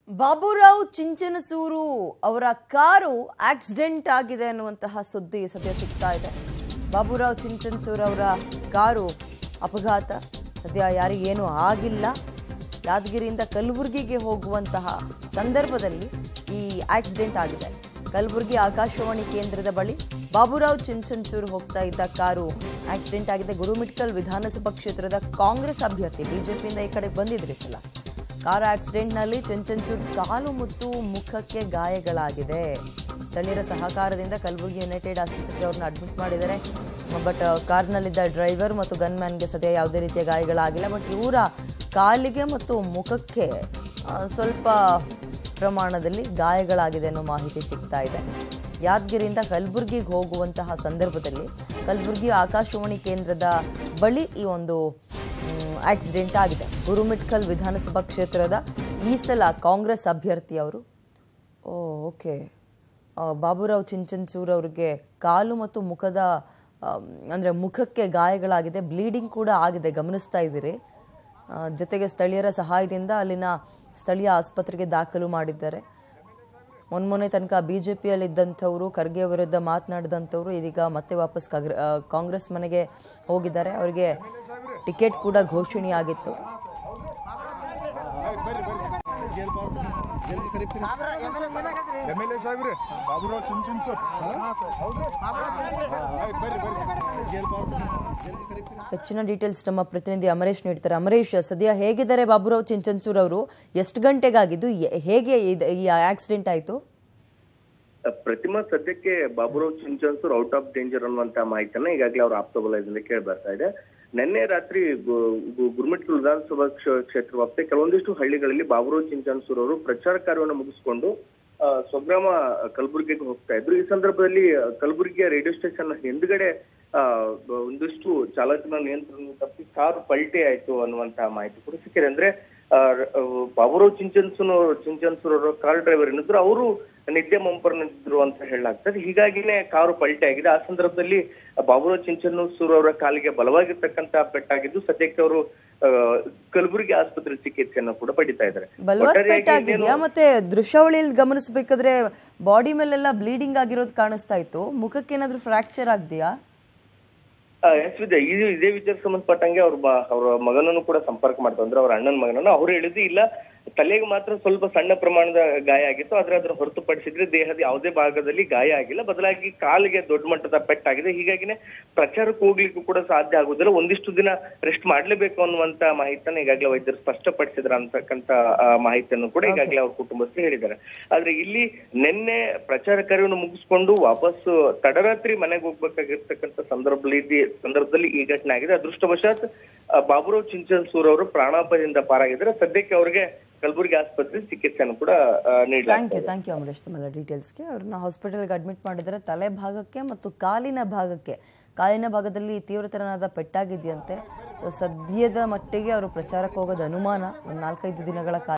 ಬಾಬುರಾವ್ ಚಿಂಚನಸೂರು ಅವರ car accident ಆಗಿದೆ ಅನ್ನುವಂತಹ ಸುದ್ದಿ ಸದ್ಯ ಸಿಗ್ತಾ ಇದೆ ಬಾಬುರಾವ್ ಚಿಂಚನಸೂರು ಅವರ ಕಾರು ಅಪಘಾತ ಸದ್ಯ ಯಾರಿಗೇನು ಆಗಿಲ್ಲ ಯಾದಗಿರಿಯಿಂದ ಕಲಬುರಗಿಗೆ ಹೋಗುವಂತಹ ಸಂದರ್ಭದಲ್ಲಿ ಈ ಆಕ್ಸಿಡೆಂಟ್ ಆಗಿದೆ ಕಲಬುರಗಿ ಆಕಾಶವಾಣಿ ಕೇಂದ್ರದ ಬಳಿ ಬಾಬುರಾವ್ ಚಿಂಚನ್ಚೂರು ಹೋಗ್ತಾ ಇದ್ದ ಕಾರು ಆಕ್ಸಿಡೆಂಟ್ ಆಗಿದೆ ಗುರುಮಿಟ್ಕಲ್ ವಿಧಾನಸಭಾ ಕ್ಷೇತ್ರದ ಕಾಂಗ್ರೆಸ್ ಅಭ್ಯರ್ಥಿ ಬಿಜೆಪಿಯಿಂದ ಈ ಕಡೆ ಬಂದಿದ್ರಿ ಸಲ ಕಾರ್ ಆಕ್ಸಿಡೆಂಟ್ನಲ್ಲಿ ಚಂಚನ್ಚೂರ್ ಕಾಲು ಮತ್ತು ಮುಖಕ್ಕೆ ಗಾಯಗಳಾಗಿದೆ ಸ್ಥಳೀಯರ ಸಹಕಾರದಿಂದ ಕಲಬುರಗಿ ಯುನೈಟೆಡ್ ಆಸ್ಪತ್ರೆಗೆ ಅವ್ರನ್ನ ಅಡ್ಮಿಟ್ ಮಾಡಿದ್ದಾರೆ ಬಟ್ ಕಾರ್ನಲ್ಲಿದ್ದ ಡ್ರೈವರ್ ಮತ್ತು ಗನ್ಮ್ಯಾನ್ಗೆ ಸದ್ಯ ಯಾವುದೇ ರೀತಿಯ ಗಾಯಗಳಾಗಿಲ್ಲ ಬಟ್ ಇವರ ಕಾಲಿಗೆ ಮತ್ತು ಮುಖಕ್ಕೆ ಆ, ಸ್ವಲ್ಪ ಪ್ರಮಾಣದಲ್ಲಿ ಗಾಯಗಳಾಗಿದೆ ಅನ್ನೋ ಮಾಹಿತಿ ಸಿಗ್ತಾ ಇದೆ ಯಾದಗಿರಿಯಿಂದ ಕಲಬುರಗಿಗೆ ಹೋಗುವಂತಹ ಸಂದರ್ಭದಲ್ಲಿ ಕಲಬುರಗಿ ಆಕಾಶವಾಣಿ ಕೇಂದ್ರದ ಬಳಿ ಈ ಒಂದು ಆಕ್ಸಿಡೆಂಟ್ ಆಗಿದೆ ಗುರುಮಿಟ್ಕಲ್ ವಿಧಾನಸಭಾ ಕ್ಷೇತ್ರದ ಈ ಸಲ ಕಾಂಗ್ರೆಸ್ ಅಭ್ಯರ್ಥಿ ಅವರು ಓ ಓಕೆ ಆ, ಬಾಬುರಾವ್ ಚಿಂಚನ್ಸೂರ್ ಅವರಿಗೆ ಕಾಲು ಮತ್ತು ಮುಖದ ಆಮ್, ಅಂದ್ರೆ ಮುಖಕ್ಕೆ ಗಾಯಗಳಾಗಿದೆ ಬ್ಲೀಡಿಂಗ್ ಕೂಡ ಆಗಿದೆ ಗಮನಿಸ್ತಾ ಇದ್ದೀರಿ ಆ, ಜೊತೆಗೆ ಸ್ಥಳೀಯರ ಸಹಾಯದಿಂದ ಅಲ್ಲಿನ ಸ್ಥಳೀಯ ಆಸ್ಪತ್ರೆಗೆ ದಾಖಲು ಮಾಡಿದ್ದಾರೆ ಮೊನ್ಮೊನ್ನೆ ತನಕ ಬಿ ಜೆ ಪಿಯಲ್ಲಿದ್ದಂಥವರು ಖರ್ಗೆ ವಿರುದ್ಧ ಮಾತನಾಡಿದಂಥವ್ರು ಇದೀಗ ಮತ್ತೆ ವಾಪಸ್ ಕಾಗ್ರ ಆ, ಕಾಂಗ್ರೆಸ್ ಮನೆಗೆ ಹೋಗಿದ್ದಾರೆ ಅವರಿಗೆ ಟಿಕೆಟ್ ಕೂಡ ಘೋಷಣೆಯಾಗಿತ್ತು ಎಮ್ ಎಲ್ ಎ ಸಾಹೇಬ್ರಿ ಬಾಬುರಾವ್ ಚಿಂಚಿನ್ ಸರ್ ಹೌದ್ರಿ ಆಯ್ತು ಬರ್ರಿ ಬರ್ರಿ ಹೆಚ್ಚಿನ ಡೀಟೇಲ್ಸ್ ನಮ್ಮ ಪ್ರತಿನಿಧಿ ಅಮರೇಶ್ ನೀಡ್ತಾರೆ ಅಮರೇಶ್ ಸದ್ಯ ಹೇಗಿದ್ದಾರೆ ಬಾಬುರಾವ್ ಚಿಂಚನ್ಸೂರ್ ಅವರು ಎಷ್ಟು ಗಂಟೆಗಾಗಿದ್ದು ಎ- ಹೇಗೆ ಇದ್- ಈ ಆಕ್ಸಿಡೆಂಟ್ ಆಯಿತು ಪ್ರತಿಮಾ ಸದ್ಯಕ್ಕೆ Baburao Chinchansur out of danger ಅನ್ನುವಂತ ಮಾಹಿತಿಯನ್ನ ಈಗಾಗಲೇ ಅವ್ರ ಆಪ್ತಬಲದಿಂದ ಕೇಳಿ ಬರ್ತಾ ಇದೆ ನಿನ್ನೆ ರಾತ್ರಿ ಗು- ಗು- ಗುರುಮಿಟ್ಕಲ್ ವಿಧಾನಸಭಾ ಕ್ಷ- ಕ್ಷೇತ್ರ ವ್ಯಾಪ್ತಿ ಕೆಲವೊಂದಿಷ್ಟು ಹಳ್ಳಿಗಳಲ್ಲಿ ಬಾಬುರಾವ್ ಚಿಂಚನ್ಸೂರ್ ಅವರು ಪ್ರಚಾರ ಕಾರ್ಯವನ್ನು ಮುಗಿಸಿಕೊಂಡು ಆ, ಸ್ವಗ್ರಾಮ ಕಲಬುರಗಿಗೆ ಹೋಗ್ತಾ ಇದ್ರು ಈ ಸಂದರ್ಭದಲ್ಲಿ ಆ, ಕಲಬುರಗಿಯ ರೇಡಿಯೋ ಸ್ಟೇಷನ್ ಹಿಂದ್ಗಡೆ ಆ, ಒಂದಿಷ್ಟು ಚಾಲಕನ ನಿಯಂತ್ರಣ ತಪ್ಪಿ ಕಾರು ಪಲ್ಟಿ ಆಯ್ತು ಅನ್ನುವಂತ ಮಾಹಿತಿ ಕೂಡ ಸಿಕ್ಕಿದೆ ಅಂದ್ರೆ ಆ, ರ- ಆ, ಬಾಬುರಾವ್ ಚಿಂಚನ್ಸೂರ್ ಚಿಂಚನ್ಸೂರ್ ಅವರು ಕಾರ್ ಡ್ರೈವರ್ ಏನಿದ್ರು ಅವರು ನಿದ್ದೆ ಮಂಪರ್ನಿದ್ರು ಅಂತ ಹೇಳಲಾಗ್ತದೆ ಹೀಗಾಗಿನೇ ಕಾರು ಪಲ್ಟಿ ಆಗಿದೆ ಆ ಸಂದರ್ಭದಲ್ಲಿ ಬಾಬುರಾವ್ ಚಿಂಚನ್ಸೂರ್ ಅವರ ಕಾಲಿಗೆ ಬಲವಾಗಿರ್ತಕ್ಕಂತ ಪೆಟ್ಟಾಗಿದ್ದು ಸದ್ಯಕ್ಕೆ ಅವರು ಆ, ಕಲಬುರಗಿ ಆಸ್ಪತ್ರೆ ಚಿಕಿತ್ಸೆಯನ್ನು ಕೂಡ ಪಡಿತಾ ಇದ್ದಾರೆ ಬಲವತ್ ಒಟ್ಟಾರೆಯಾಗಿ ಪೆಟ್ಟಾಗಿದೆಯಾ ಮತ್ತೆ ದೃಶ್ಯಾವಳಿಯಲ್ಲಿ ಗಮನಿಸಬೇಕಾದ್ರೆ ಬಾಡಿ ಮೇಲೆಲ್ಲ ಬ್ಲೀಡಿಂಗ್ ಆಗಿರೋದು ಕಾಣಿಸ್ತಾ ಇತ್ತು ಮುಖಕ್ಕೆ ಏನಾದ್ರೂ ಫ್ರಾಕ್ಚರ್ ಆಗಿದೆಯಾ ಆ, ಎಸ್ ವಿದ್ಯಾ ಇದು ಇದೇ ವಿಚಾರಕ್ಕೆ ಸಂಬಂಧಪಟ್ಟಂಗೆ ಅವ್ರ ಬ- ಅವ್ರ ಮಗನನ್ನು ಕೂಡ ಸಂಪರ್ಕ ಮಾಡ್ತಾ ಅಂದ್ರೆ ಅವ್ರ ಅಣ್ಣನ ಮಗನನ್ನು ಅವ್ರು ಹೇಳಿದ್ದು ಇಲ್ಲ ತಲೆಗೆ ಮಾತ್ರ ಸ್ವಲ್ಪ ಸಣ್ಣ ಪ್ರಮಾಣದ ಗಾಯ ಆಗಿತ್ತು ಆದ್ರೆ ಅದ್ರ ಹೊರತುಪಡಿಸಿದ್ರೆ ದೇಹದ ಯಾವುದೇ ಭಾಗದಲ್ಲಿ ಗಾಯ ಆಗಿಲ್ಲ ಬದಲಾಗಿ ಕಾಲಿಗೆ ದೊಡ್ಡ ಮಟ್ಟದ ಪೆಟ್ಟಾಗಿದೆ ಹೀಗಾಗಿನೇ ಪ್ರಚಾರಕ್ಕೆ ಹೋಗ್ಲಿಕ್ಕೂ ಕೂಡ ಸಾಧ್ಯ ಆಗುದಿಲ್ಲ ಒಂದಿಷ್ಟು ದಿನ ರೆಸ್ಟ್ ಮಾಡ್ಲೇಬೇಕು ಅನ್ನುವಂತ ಮಾಹಿತಿಯನ್ನ ಈಗಾಗಲೇ ವೈದ್ಯರು ಸ್ಪಷ್ಟಪಡಿಸಿದ್ರ ಅಂತಕ್ಕಂತ ಆ, ಮಾಹಿತಿಯನ್ನು ಕೂಡ ಈಗಾಗಲೇ ಅವ್ರ ಕುಟುಂಬಸ್ಥರು ಹೇಳಿದ್ದಾರೆ ಆದ್ರೆ ಇಲ್ಲಿ ನಿನ್ನೆ ಪ್ರಚಾರ ಕಾರ್ಯವನ್ನು ಮುಗಿಸ್ಕೊಂಡು ವಾಪಸ್ ತಡರಾತ್ರಿ ಮನೆಗೆ ಹೋಗ್ಬೇಕಾಗಿರ್ತಕ್ಕಂಥ ಸಂದರ್ಭದಲ್ಲಿ ಇದ್ದಿ- ಸಂದರ್ಭದಲ್ಲಿ ಈ ಘಟನೆ ಆಗಿದೆ ಅದೃಷ್ಟವಶಾತ್ ಆ, ಬಾಬುರಾವ್ ಚಿಂಚನ್ಸೂರ್ ಅವರು ಪ್ರಾಣಾಪಾಯದಿಂದ ಪಾರಾಗಿದ್ದಾರೆ ಸದ್ಯಕ್ಕೆ ಅವರಿಗೆ ಕಲಬುರಗಿ ಆಸ್ಪತ್ರೆ ಚಿಕಿತ್ಸೆಯನ್ನು ಕೂಡ ಆ, ನೀಡಲಾಗಿದೆ thank you thank you Amaresh ತಮ್ಮೆಲ್ಲ ಡೀಟೇಲ್ಸ್ಗೆ ಅವ್ರನ್ನ ಹಾಸ್ಪಿಟಲ್ಗೆ ಅಡ್ಮಿಟ್ ಮಾಡಿದ್ದಾರೆ ತಲೆ ಭಾಗಕ್ಕೆ ಮತ್ತು ಕಾಲಿನ ಭಾಗಕ್ಕೆ ಕಾಲಿನ ಭಾಗದಲ್ಲಿ ತೀವ್ರತರನಾದ ಪೆಟ್ಟಾಗಿದೆಯಂತೆ ಸೊ ಸದ್ಯದ ಮಟ್ಟಿಗೆ ಅವರು ಪ್ರಚಾರಕ್ಕೆ ಹೋಗೋದು ಅನುಮಾನ ಒಂದು ನಾಲ್ಕೈದು ದಿನಗಳ ಕಾಲ